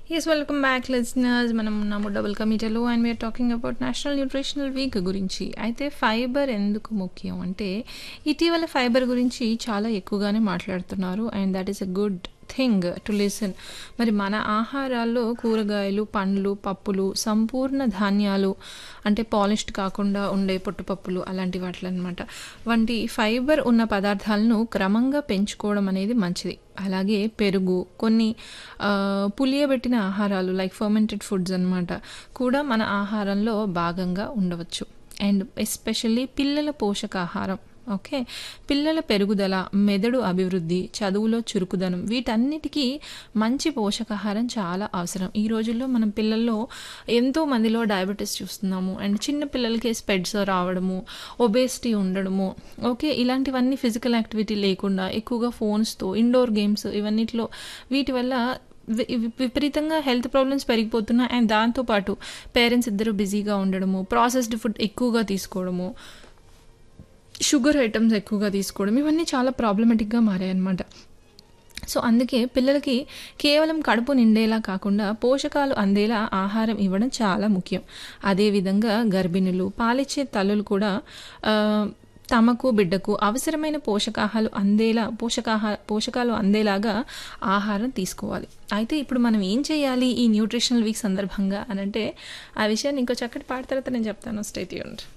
yes welcome back listeners మనం ఉన్నాము double కమిటీలో and we're talking about national nutritional week గురించి అయితే ఫైబర్ ఎందుకు ముఖ్యం అంటే ఇటీవల ఫైబర్ గురించి చాలా ఎక్కువగానే మాట్లాడుతున్నారు and that is a good thing to listen మరి మన ఆహారాల్లో కూరగాయలు పండ్లు పప్పులు సంపూర్ణ ధాన్యాలు అంటే పాలిష్డ్ కాకుండా ఉండే పొట్టుపప్పులు అలాంటి వాటిలో అనమాట వంటి ఫైబర్ ఉన్న పదార్థాలను క్రమంగా పెంచుకోవడం అనేది మంచిది అలాగే పెరుగు కొన్ని ఆ, పులియబెట్టిన ఆహారాలు లైక్ ఫర్మెంటెడ్ ఫుడ్స్ అన్నమాట కూడా మన ఆహారంలో భాగంగా ఉండవచ్చు అండ్ ఎస్పెషల్లీ పిల్లల పోషకాహారం ఓకే పిల్లల పెరుగుదల మెదడు అభివృద్ధి చదువులో చురుకుదనం వీటన్నిటికీ మంచి పోషకాహారం చాలా అవసరం ఈ రోజుల్లో మనం పిల్లల్లో ఎంతో మందిలో డయాబెటీస్ చూస్తున్నాము అండ్ చిన్న పిల్లలకి స్పెడ్స్ రావడము ఒబేసిటీ ఉండడము ఓకే ఇలాంటివన్నీ ఫిజికల్ యాక్టివిటీ లేకుండా ఎక్కువగా ఫోన్స్తో ఇండోర్ గేమ్స్ ఇవన్నిట్లో వీటి వల్ల వి- వి- విపరీతంగా హెల్త్ ప్రాబ్లమ్స్ పెరిగిపోతున్నాయి అండ్ దాంతోపాటు పేరెంట్స్ ఇద్దరు బిజీగా ఉండడము ప్రాసెస్డ్ ఫుడ్ ఎక్కువగా తీసుకోవడము షుగర్ ఐటమ్స్ ఎక్కువగా తీసుకోవడం ఇవన్నీ చాలా ప్రాబ్లమెటిక్గా మారాయన్నమాట సో అందుకే పిల్లలకి కేవలం కడుపు నిండేలా కాకుండా పోషకాలు అందేలా ఆహారం ఇవ్వడం చాలా ముఖ్యం అదేవిధంగా గర్భిణులు పాలిచ్చే తల్లులు కూడా ఆ, తమకు బిడ్డకు అవసరమైన పోషకాహాలు అందేలా పోషకాహా పోషకాలు అందేలాగా ఆహారం తీసుకోవాలి అయితే ఇప్పుడు మనం ఏం చేయాలి ఈ న్యూట్రిషనల్ వీక్ సందర్భంగా అని అంటే ఆ విషయాన్ని ఇంకో చక్కటి పాట తర్వాత నేను చెప్తాను స్టేట్ యూనిట్